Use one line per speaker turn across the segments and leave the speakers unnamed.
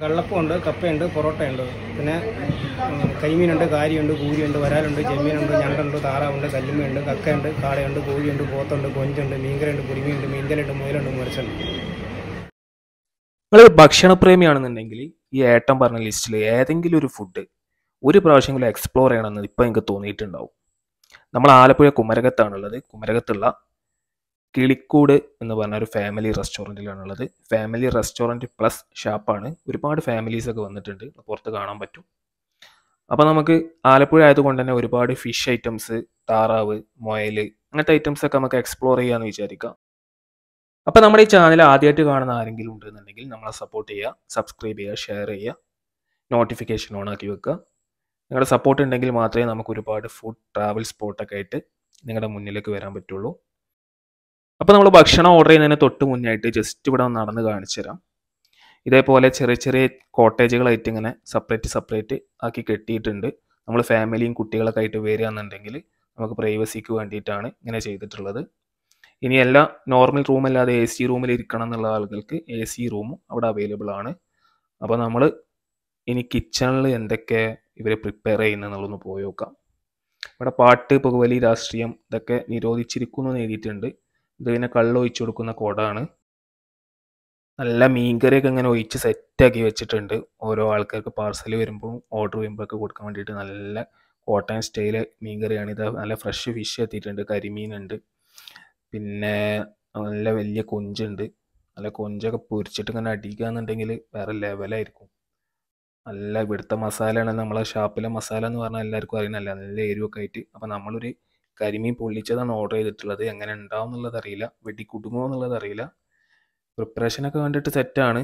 കള്ളപ്പമുണ്ട് കപ്പയുണ്ട് പൊറോട്ടയുണ്ട് പിന്നെ ഉം, കരിമീനുണ്ട് കാരിയുണ്ട് കൂരിയുണ്ട് വരാലുണ്ട് ചെമ്മീനുണ്ട് ഞണ്ടുണ്ട് താറാവുണ്ട് കല്ലുമ്മയുണ്ട് കക്കയുണ്ട് കാടയുണ്ട് കോഴിയുണ്ട് പോത്തുണ്ട് കൊഞ്ചുണ്ട് മീൻകറിയുണ്ട് പുളിമീനുണ്ട് മീൻകലുണ്ട് മുയലുണ്ട് മുരച്ചുണ്ട്
നിങ്ങൾ ഭക്ഷണപ്രേമിയാണെന്നുണ്ടെങ്കിൽ ഈ ഏട്ടൻ പറഞ്ഞ ലിസ്റ്റിൽ ഏതെങ്കിലും ഒരു ഫുഡ് ഒരു പ്രാവശ്യമെങ്കിലും എക്സ്പ്ലോർ ചെയ്യണമെന്ന് ഇപ്പം എനിക്ക് തോന്നിയിട്ടുണ്ടാവും നമ്മൾ ആലപ്പുഴ കുമരകത്താണുള്ളത് കുമരകത്തുള്ള കിളിക്കൂട് എന്ന് പറഞ്ഞ ഒരു ഫാമിലി റെസ്റ്റോറൻറ്റിലാണുള്ളത് ഫാമിലി റെസ്റ്റോറൻറ്റ് പ്ലസ് ഷാപ്പാണ് ഒരുപാട് ഫാമിലീസ് ഒക്കെ വന്നിട്ടുണ്ട് പുറത്ത് കാണാൻ പറ്റും അപ്പോൾ നമുക്ക് ആലപ്പുഴ ആയതുകൊണ്ട് തന്നെ ഒരുപാട് ഫിഷ് ഐറ്റംസ് താറാവ് മുയൽ അങ്ങനത്തെ ഐറ്റംസ് ഒക്കെ നമുക്ക് എക്സ്പ്ലോർ ചെയ്യാമെന്ന് വിചാരിക്കാം അപ്പോൾ നമ്മുടെ ഈ ചാനൽ ആദ്യമായിട്ട് കാണുന്ന ആരെങ്കിലും ഉണ്ടെന്നുണ്ടെങ്കിൽ നമ്മളെ സപ്പോർട്ട് ചെയ്യുക സബ്സ്ക്രൈബ് ചെയ്യുക ഷെയർ ചെയ്യുക നോട്ടിഫിക്കേഷൻ ഓൺ ആക്കി വെക്കുക നിങ്ങളുടെ സപ്പോർട്ട് ഉണ്ടെങ്കിൽ മാത്രമേ നമുക്ക് ഒരുപാട് ഫുഡ് ട്രാവൽ സ്പോട്ടൊക്കെ ആയിട്ട് നിങ്ങളുടെ മുന്നിലേക്ക് വരാൻ പറ്റുള്ളൂ അപ്പോൾ നമ്മൾ ഭക്ഷണം ഓർഡർ ചെയ്യുന്നതിന് തൊട്ട് മുന്നായിട്ട് ജസ്റ്റ് ഇവിടെ ഒന്ന് നടന്ന് കാണിച്ചു തരാം ഇതേപോലെ ചെറിയ ചെറിയ കോട്ടേജുകളായിട്ട് ഇങ്ങനെ സെപ്പറേറ്റ് സെപ്പറേറ്റ് ആക്കി കെട്ടിയിട്ടുണ്ട് നമ്മൾ ഫാമിലിയും കുട്ടികളൊക്കെ ആയിട്ട് വരികയാണെന്നുണ്ടെങ്കിൽ നമുക്ക് പ്രൈവസിക്ക് വേണ്ടിയിട്ടാണ് ഇങ്ങനെ ചെയ്തിട്ടുള്ളത് ഇനി എല്ലാ നോർമൽ റൂം അല്ലാതെ എ സി റൂമിൽ ഇരിക്കണം എന്നുള്ള ആളുകൾക്ക് എ സി റൂമും അവിടെ അവൈലബിൾ ആണ് അപ്പോൾ നമ്മൾ ഇനി കിച്ചണിൽ എന്തൊക്കെ ഇവർ പ്രിപ്പയർ ചെയ്യുന്നതെന്നുള്ളതൊന്ന് പോയി നോക്കാം ഇവിടെ പാട്ട് പുകവലി രാഷ്ട്രീയം ഇതൊക്കെ നിരോധിച്ചിരിക്കുന്നു എന്ന് എഴുതിയിട്ടുണ്ട് ഇത് പിന്നെ കള്ള് ഒഴിച്ചു കൊടുക്കുന്ന കുടമാണ് നല്ല മീൻകറിയൊക്കെ ഇങ്ങനെ ഒഴിച്ച് സെറ്റാക്കി വെച്ചിട്ടുണ്ട് ഓരോ ആൾക്കാർക്ക് പാർസൽ വരുമ്പോഴും ഓർഡർ ചെയ്യുമ്പോഴൊക്കെ കൊടുക്കാൻ വേണ്ടിയിട്ട് നല്ല കോട്ടയം സ്റ്റൈല് മീൻകറിയാണ് ഇത് നല്ല ഫ്രഷ് ഫിഷ് എത്തിയിട്ടുണ്ട് കരിമീനുണ്ട് പിന്നെ നല്ല വലിയ കൊഞ്ചുണ്ട് നല്ല കൊഞ്ചൊക്കെ പൊരിച്ചിട്ട് ഇങ്ങനെ അടിക്കുക എന്നുണ്ടെങ്കിൽ വേറെ ലെവലായിരിക്കും നല്ല ഇവിടുത്തെ മസാലയാണ് നമ്മളെ ഷാപ്പിലെ മസാല എന്ന് പറഞ്ഞാൽ എല്ലാവർക്കും അറിയുന്നല്ല നല്ല എരിവൊക്കെ ആയിട്ട് അപ്പം നമ്മളൊരു കരിമീൻ പൊള്ളിച്ചതാണ് ഓർഡർ ചെയ്തിട്ടുള്ളത് എങ്ങനെ ഉണ്ടാവും എന്നുള്ളത് അറിയില്ല വെടി കുടുങ്ങുമോ എന്നുള്ളത് അറിയില്ല പ്രിപ്പറേഷനൊക്കെ കണ്ടിട്ട് സെറ്റാണ്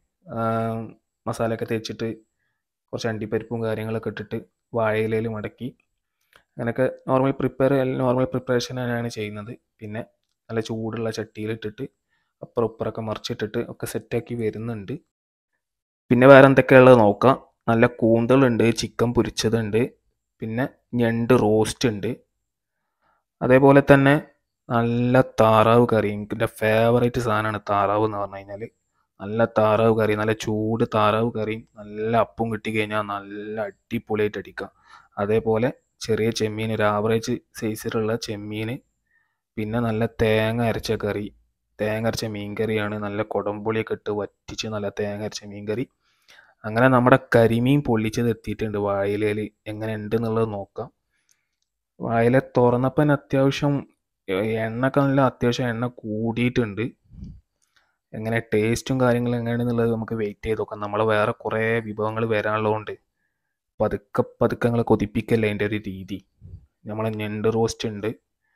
മസാലയൊക്കെ തേച്ചിട്ട് കുറച്ച് അണ്ടിപ്പരിപ്പും കാര്യങ്ങളൊക്കെ ഇട്ടിട്ട് വാഴയിലയിൽ മടക്കി അങ്ങനെയൊക്കെ നോർമൽ പ്രിപ്പയർ നോർമൽ പ്രിപ്പറേഷൻ തന്നെയാണ് ചെയ്യുന്നത് പിന്നെ നല്ല ചൂടുള്ള ചട്ടിയിലിട്ടിട്ട് അപ്പുറം ഇപ്പുറമൊക്കെ മറിച്ചിട്ടിട്ട് ഒക്കെ സെറ്റാക്കി വരുന്നുണ്ട് പിന്നെ വേറെ എന്തൊക്കെയുള്ളത് നോക്കാം നല്ല കൂന്തളുണ്ട് ചിക്കൻ പൊരിച്ചതുണ്ട് പിന്നെ ഞണ്ട് റോസ്റ്റ് ഉണ്ട് അതേപോലെ തന്നെ നല്ല താറാവ് കറി എൻ്റെ ഫേവറേറ്റ് സാധനമാണ് താറാവ് എന്ന് പറഞ്ഞു കഴിഞ്ഞാൽ നല്ല താറാവ് കറി നല്ല ചൂട് താറാവ് കറിയും നല്ല അപ്പും കിട്ടി കഴിഞ്ഞാൽ നല്ല അടിപൊളിയായിട്ട് അടിക്കാം അതേപോലെ ചെറിയ ചെമ്മീൻ ഒരു ആവറേജ് സൈസിലുള്ള ചെമ്മീൻ പിന്നെ നല്ല തേങ്ങ അരച്ച കറി തേങ്ങ അരച്ച മീൻ കറിയാണ് നല്ല കുടംപുളിയൊക്കെ ഇട്ട് വറ്റിച്ച് നല്ല തേങ്ങ അരച്ച മീൻ കറി അങ്ങനെ നമ്മുടെ കരിമീൻ പൊള്ളിച്ചത് എത്തിയിട്ടുണ്ട് വാഴയിലയിൽ എങ്ങനെ ഉണ്ട് എന്നുള്ളത് നോക്കാം വാഴയില തുറന്നപ്പോൾ തന്നെ അത്യാവശ്യം എണ്ണയൊക്കെ നല്ല അത്യാവശ്യം എണ്ണ കൂടിയിട്ടുണ്ട് എങ്ങനെ ടേസ്റ്റും കാര്യങ്ങളും എങ്ങനെയാണെന്നുള്ളത് നമുക്ക് വെയിറ്റ് ചെയ്ത് നോക്കാം നമ്മൾ വേറെ കുറേ വിഭവങ്ങൾ വരാനുള്ളതുകൊണ്ട് പതുക്കെ പതുക്കെ ഞങ്ങൾ കൊതിപ്പിക്കല്ലേ അതിൻ്റെ ഒരു രീതി നമ്മളെ ഞണ്ട് റോസ്റ്റ് ഉണ്ട്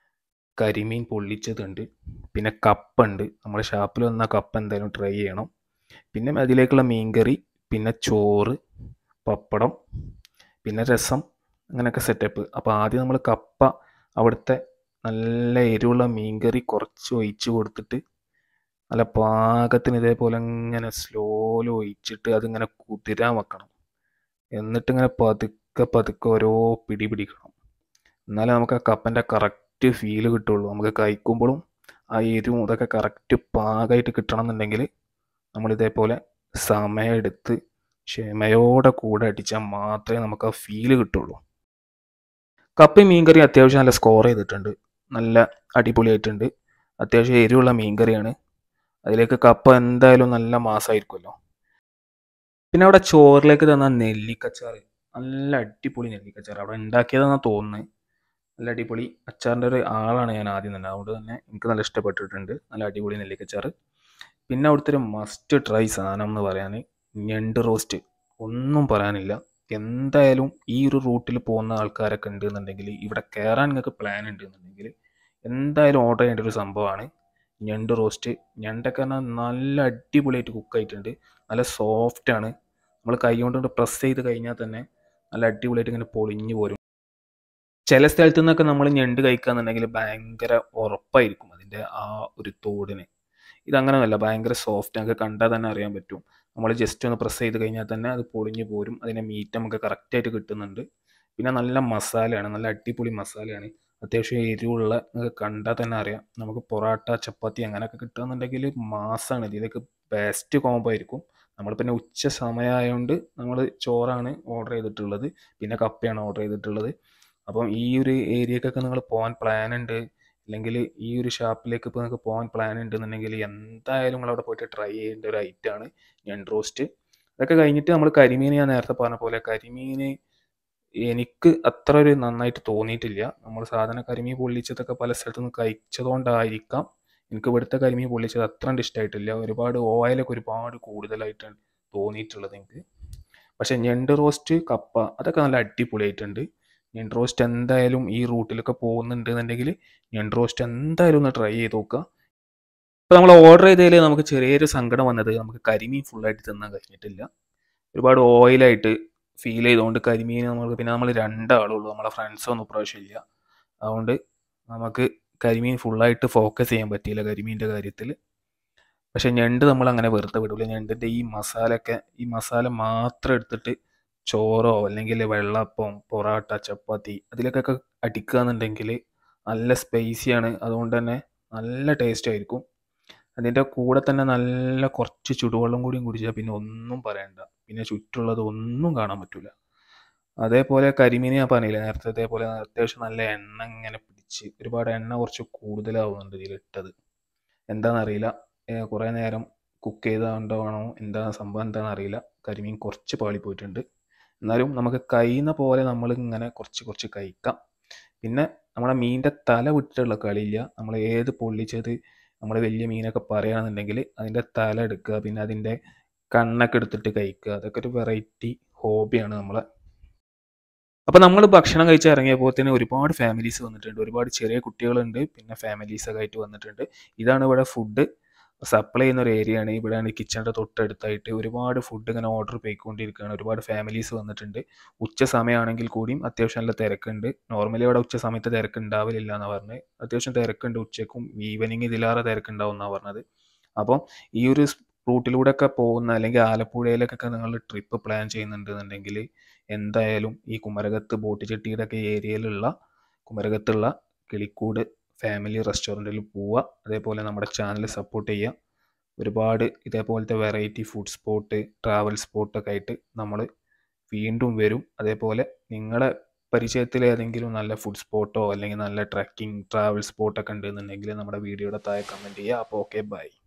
കരിമീൻ പൊള്ളിച്ചതുണ്ട് പിന്നെ കപ്പ ഉണ്ട് നമ്മുടെ ഷാപ്പിൽ വന്ന കപ്പ എന്തായാലും ട്രൈ ചെയ്യണം പിന്നെ അതിലേക്കുള്ള മീൻകറി പിന്നെ ചോറ് പപ്പടം പിന്നെ രസം അങ്ങനെയൊക്കെ സെറ്റപ്പ് അപ്പോൾ ആദ്യം നമ്മൾ കപ്പ അവിടുത്തെ നല്ല എരിവുള്ള മീൻകറി കുറച്ച് ഒഴിച്ച് കൊടുത്തിട്ട് നല്ല പാകത്തിന് ഇതേപോലെ ഇങ്ങനെ സ്ലോലി ഒഴിച്ചിട്ട് അതിങ്ങനെ കുതിരാൻ വെക്കണം എന്നിട്ട് ഇങ്ങനെ പതുക്കെ പതുക്കെ ഓരോ പിടി പിടിക്കണം എന്നാലേ നമുക്ക് ആ കപ്പൻ്റെ കറക്റ്റ് ഫീല് കിട്ടുള്ളൂ നമുക്ക് കഴിക്കുമ്പോഴും ആ എരിവും ഇതൊക്കെ കറക്റ്റ് പാകമായിട്ട് കിട്ടണം എന്നുണ്ടെങ്കിൽ നമ്മൾ ഇതേപോലെ സമയമെടുത്ത് ക്ഷമയോടെ കൂടെ അടിച്ചാൽ മാത്രമേ നമുക്ക് ആ ഫീല് കിട്ടുള്ളൂ കപ്പയും മീൻകറി അത്യാവശ്യം നല്ല സ്കോർ ചെയ്തിട്ടുണ്ട് നല്ല അടിപൊളിയായിട്ടുണ്ട് അത്യാവശ്യം എരിവുള്ള മീൻകറിയാണ് അതിലേക്ക് കപ്പ എന്തായാലും നല്ല മാസമായിരിക്കുമല്ലോ പിന്നെ അവിടെ ചോറിലേക്ക് തന്ന നെല്ലിക്കച്ചാറ് നല്ല അടിപൊളി നെല്ലിക്കച്ചാർ അവിടെ ഉണ്ടാക്കിയതെന്നാണ് തോന്നുന്നത് നല്ല അടിപൊളി അച്ചാറിൻ്റെ ഒരു ആളാണ് ഞാൻ ആദ്യം തന്നെ അതുകൊണ്ട് തന്നെ എനിക്ക് നല്ല ഇഷ്ടപ്പെട്ടിട്ടുണ്ട് നല്ല അടിപൊളി നെല്ലിക്കച്ചാറ് പിന്നെ അവിടുത്തെ ഒരു മസ്റ്റ് ട്രൈ സാധനം എന്ന് പറയാൻ ഞണ്ട് റോസ്റ്റ് ഒന്നും പറയാനില്ല എന്തായാലും ഈ ഒരു റൂട്ടിൽ പോകുന്ന ആൾക്കാരൊക്കെ ഉണ്ട് എന്നുണ്ടെങ്കിൽ ഇവിടെ കയറാൻ നിങ്ങൾക്ക് പ്ലാൻ ഉണ്ട് എന്നുണ്ടെങ്കിൽ എന്തായാലും ഓർഡർ ചെയ്യേണ്ട ഒരു സംഭവമാണ് ഞണ്ട് റോസ്റ്റ് ഞണ്ടൊക്കെ പറഞ്ഞാൽ നല്ല അടിപൊളിയായിട്ട് കുക്ക് ആയിട്ടുണ്ട് നല്ല സോഫ്റ്റ് ആണ് നമ്മൾ കൈ കൊണ്ട് പ്രസ് ചെയ്ത് കഴിഞ്ഞാൽ തന്നെ നല്ല അടിപൊളിയായിട്ട് ഇങ്ങനെ പൊളിഞ്ഞു പോരും ചില സ്ഥലത്തു നിന്നൊക്കെ നമ്മൾ ഞണ്ട് കഴിക്കുകയെന്നുണ്ടെങ്കിൽ ഭയങ്കര ഉറപ്പായിരിക്കും അതിൻ്റെ ആ ഒരു തോടിന് ഇതങ്ങനെയല്ല ഭയങ്കര സോഫ്റ്റ് നമുക്ക് കണ്ടാൽ തന്നെ അറിയാൻ പറ്റും നമ്മൾ ജസ്റ്റ് ഒന്ന് പ്രസ് ചെയ്ത് കഴിഞ്ഞാൽ തന്നെ അത് പൊളിഞ്ഞു പോരും അതിൻ്റെ മീറ്റ് നമുക്ക് കറക്റ്റായിട്ട് കിട്ടുന്നുണ്ട് പിന്നെ നല്ല മസാലയാണ് നല്ല അടിപൊളി മസാലയാണ് അത്യാവശ്യം എരിവുള്ള നിങ്ങൾക്ക് കണ്ടാൽ തന്നെ അറിയാം നമുക്ക് പൊറോട്ട ചപ്പാത്തി അങ്ങനെയൊക്കെ കിട്ടുകയെന്നുണ്ടെങ്കിൽ മാസമാണ് ഇതിലേക്ക് ബെസ്റ്റ് കോംബോ ആയിരിക്കും നമ്മൾ പിന്നെ ഉച്ച സമയമായതുകൊണ്ട് നമ്മൾ ചോറാണ് ഓർഡർ ചെയ്തിട്ടുള്ളത് പിന്നെ കപ്പയാണ് ഓർഡർ ചെയ്തിട്ടുള്ളത് അപ്പം ഈ ഒരു ഏരിയക്കൊക്കെ നിങ്ങൾ പോകാൻ പ്ലാൻ ഉണ്ട് അല്ലെങ്കിൽ ഈ ഒരു ഷാപ്പിലേക്ക് ഇപ്പോൾ നിങ്ങൾക്ക് പോകാൻ പ്ലാൻ ഉണ്ടെന്നുണ്ടെങ്കിൽ എന്തായാലും നിങ്ങൾ അവിടെ പോയിട്ട് ട്രൈ ചെയ്യേണ്ട ഒരു ഐറ്റമാണ് ഞണ്ട് റോസ്റ്റ് അതൊക്കെ കഴിഞ്ഞിട്ട് നമ്മൾ കരിമീൻ ഞാൻ നേരത്തെ പറഞ്ഞ പോലെ കരിമീൻ എനിക്ക് അത്ര ഒരു നന്നായിട്ട് തോന്നിയിട്ടില്ല നമ്മൾ സാധാരണ കരിമീൻ പൊള്ളിച്ചതൊക്കെ പല സ്ഥലത്തു നിന്ന് കഴിച്ചതുകൊണ്ടായിരിക്കാം എനിക്ക് ഇവിടുത്തെ കരിമീൻ പൊള്ളിച്ചത് അത്ര കണ്ട് ഇഷ്ടമായിട്ടില്ല ഒരുപാട് ഓയിലൊക്കെ ഒരുപാട് കൂടുതലായിട്ടാണ് തോന്നിയിട്ടുള്ളത് എനിക്ക് പക്ഷെ ഞണ്ട് റോസ്റ്റ് കപ്പ അതൊക്കെ നല്ല അടിപൊളിയായിട്ടുണ്ട് ഞണ്ട് റോസ്റ്റ് എന്തായാലും ഈ റൂട്ടിലൊക്കെ പോകുന്നുണ്ടെന്നുണ്ടെങ്കിൽ ഞണ്ട് റോസ്റ്റ് എന്തായാലും ഒന്ന് ട്രൈ ചെയ്ത് നോക്കുക ഇപ്പോൾ നമ്മൾ ഓർഡർ ചെയ്തതിൽ നമുക്ക് ചെറിയൊരു സങ്കടം വന്നത് നമുക്ക് കരിമീൻ ഫുള്ളായിട്ട് തിന്നാൻ കഴിഞ്ഞിട്ടില്ല ഒരുപാട് ഓയിലായിട്ട് ഫീൽ ചെയ്തുകൊണ്ട് കരിമീൻ നമുക്ക് പിന്നെ നമ്മൾ രണ്ടാളുള്ളൂ നമ്മളെ ഫ്രണ്ട്സൊന്നും ഇപ്രാവശ്യം ഇല്ല അതുകൊണ്ട് നമുക്ക് കരിമീൻ ഫുള്ളായിട്ട് ഫോക്കസ് ചെയ്യാൻ പറ്റിയില്ല കരിമീൻ്റെ കാര്യത്തിൽ പക്ഷെ ഞണ്ട് നമ്മൾ അങ്ങനെ വെറുതെ വിടില്ല ഞണ്ടിൻ്റെ ഈ മസാലയൊക്കെ ഈ മസാല മാത്രം എടുത്തിട്ട് ചോറോ അല്ലെങ്കിൽ വെള്ളപ്പം പൊറാട്ട ചപ്പാത്തി അതിലേക്കൊക്കെ അടിക്കുക എന്നുണ്ടെങ്കിൽ നല്ല സ്പൈസിയാണ് അതുകൊണ്ട് തന്നെ നല്ല ടേസ്റ്റ് ആയിരിക്കും അതിൻ്റെ കൂടെ തന്നെ നല്ല കുറച്ച് ചുടുവെള്ളം കൂടിയും കുടിച്ചാൽ പിന്നെ ഒന്നും പറയണ്ട പിന്നെ ചുറ്റുള്ളത് ഒന്നും കാണാൻ പറ്റില്ല അതേപോലെ കരിമീൻ ഞാൻ പറഞ്ഞില്ലേ നേരത്തെ അതേപോലെ അത്യാവശ്യം നല്ല എണ്ണ ഇങ്ങനെ പിടിച്ച് ഒരുപാട് എണ്ണ കുറച്ച് കൂടുതലാവുന്നുണ്ട് ഇതിലിട്ടത് എന്താണെന്നറിയില്ല കുറേ നേരം കുക്ക് ചെയ്തുകൊണ്ടാണോ എന്താ സംഭവം എന്താണെന്ന് അറിയില്ല കരിമീൻ കുറച്ച് പാളിപ്പോയിട്ടുണ്ട് എന്നാലും നമുക്ക് കഴിയുന്ന പോലെ നമ്മൾ ഇങ്ങനെ കുറച്ച് കുറച്ച് കഴിക്കാം പിന്നെ നമ്മുടെ മീനിൻ്റെ തല വിട്ടിട്ടുള്ള കളിയില്ല നമ്മൾ ഏത് പൊള്ളിച്ചത് നമ്മൾ വലിയ മീനൊക്കെ പറയുകയാണെന്നുണ്ടെങ്കിൽ അതിൻ്റെ തല എടുക്കുക പിന്നെ അതിൻ്റെ കണ്ണൊക്കെ എടുത്തിട്ട് കഴിക്കുക അതൊക്കെ ഒരു വെറൈറ്റി ഹോബിയാണ് നമ്മളെ അപ്പോൾ നമ്മൾ ഭക്ഷണം കഴിച്ച് ഇറങ്ങിയപ്പോൾ തന്നെ ഒരുപാട് ഫാമിലീസ് വന്നിട്ടുണ്ട് ഒരുപാട് ചെറിയ കുട്ടികളുണ്ട് പിന്നെ ഫാമിലീസൊക്കെ ആയിട്ട് വന്നിട്ടുണ്ട് ഇതാണ് ഇവിടെ ഫുഡ് സപ്ലൈ ചെയ്യുന്ന ഒരു ഏരിയ ആണ് ഇവിടെയാണ് കിച്ചണിൻ്റെ തൊട്ടടുത്തായിട്ട് ഒരുപാട് ഫുഡ് ഇങ്ങനെ ഓർഡർ പോയിക്കൊണ്ടിരിക്കുകയാണ് ഒരുപാട് ഫാമിലീസ് വന്നിട്ടുണ്ട് ഉച്ച സമയമാണെങ്കിൽ കൂടിയും അത്യാവശ്യം നല്ല തിരക്കുണ്ട് നോർമലി ഇവിടെ ഉച്ച സമയത്ത് തിരക്ക് ഉണ്ടാവില്ല എന്നാണ് പറഞ്ഞത് അത്യാവശ്യം തിരക്കുണ്ട് ഉച്ചക്കും ഈവനിങ് ഇതിലേറെ തിരക്കുണ്ടാവും എന്നാണ് പറഞ്ഞത് അപ്പം ഈ ഒരു റൂട്ടിലൂടെ ഒക്കെ പോകുന്ന അല്ലെങ്കിൽ ആലപ്പുഴയിലേക്കൊക്കെ നിങ്ങൾ ട്രിപ്പ് പ്ലാൻ ചെയ്യുന്നുണ്ടെന്നുണ്ടെങ്കിൽ എന്തായാലും ഈ കുമരകത്ത് ബോട്ട് ചെട്ടിയുടെ ഒക്കെ ഏരിയയിലുള്ള കുമരകത്തുള്ള കിളിക്കൂട് ഫാമിലി റെസ്റ്റോറൻറ്റിൽ പോവുക അതേപോലെ നമ്മുടെ ചാനൽ സപ്പോർട്ട് ചെയ്യുക ഒരുപാട് ഇതേപോലത്തെ വെറൈറ്റി ഫുഡ് സ്പോട്ട് ട്രാവൽ സ്പോട്ടൊക്കെ ആയിട്ട് നമ്മൾ വീണ്ടും വരും അതേപോലെ നിങ്ങളുടെ പരിചയത്തിൽ ഏതെങ്കിലും നല്ല ഫുഡ് സ്പോട്ടോ അല്ലെങ്കിൽ നല്ല ട്രക്കിംഗ് ട്രാവൽ സ്പോട്ടൊക്കെ ഉണ്ടെന്നുണ്ടെങ്കിൽ നമ്മുടെ വീഡിയോയുടെ താഴെ കമൻറ്റ് ചെയ്യുക അപ്പോൾ ഓക്കെ ബൈ